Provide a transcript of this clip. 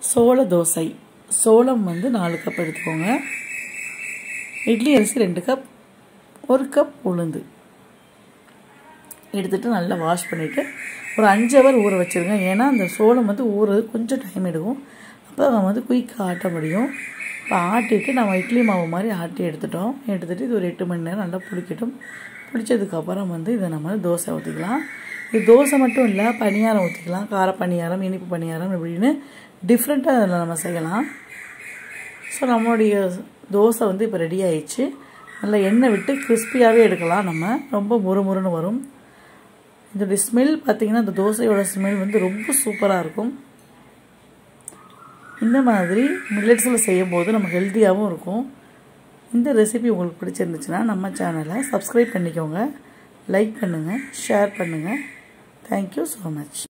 சோள தோசை சோளம் வந்து நாலு கப் எடுத்துக்கோங்க இட்லி அரிசி ரெண்டு கப் ஒரு கப் உளுந்து எடுத்துகிட்டு நல்லா வாஷ் பண்ணிவிட்டு ஒரு அஞ்சு ஹவர் ஊற வச்சுருங்க ஏன்னா அந்த சோளம் வந்து ஊறுறது கொஞ்சம் டைம் எடுக்கும் அப்போ நம்ம வந்து குயிக்காக ஆட்ட முடியும் இப்போ ஆட்டிட்டு நம்ம இட்லி மாவு மாதிரி ஆட்டி எடுத்துட்டோம் எடுத்துகிட்டு இது ஒரு எட்டு மணி நேரம் நல்லா பிடிக்கட்டும் பிடிச்சதுக்கப்புறம் வந்து இதை நம்ம தோசை ஊற்றிக்கலாம் இது தோசை மட்டும் இல்லை பணியாரம் ஊற்றிக்கலாம் கார பணியாரம் இனிப்பு பணியாரம் இப்படின்னு டிஃப்ரெண்ட்டாக அதில் நம்ம செய்யலாம் ஸோ நம்மளுடைய தோசை வந்து இப்போ ரெடி ஆயிடுச்சு நல்லா எண்ணெய் விட்டு கிறிஸ்பியாகவே எடுக்கலாம் நம்ம ரொம்ப முறுமுறுன்னு வரும் இதோடைய ஸ்மெல் பார்த்திங்கன்னா இந்த தோசையோட ஸ்மெல் வந்து ரொம்ப சூப்பராக இருக்கும் இந்த மாதிரி மில்லட்ஸில் செய்யும் போது நம்ம ஹெல்த்தியாகவும் இருக்கும் இந்த ரெசிபி உங்களுக்கு பிடிச்சிருந்துச்சுன்னா நம்ம சேனலை சப்ஸ்கிரைப் பண்ணிக்கோங்க லைக் பண்ணுங்கள் ஷேர் பண்ணுங்கள் தேங்க்யூ ஸோ மச்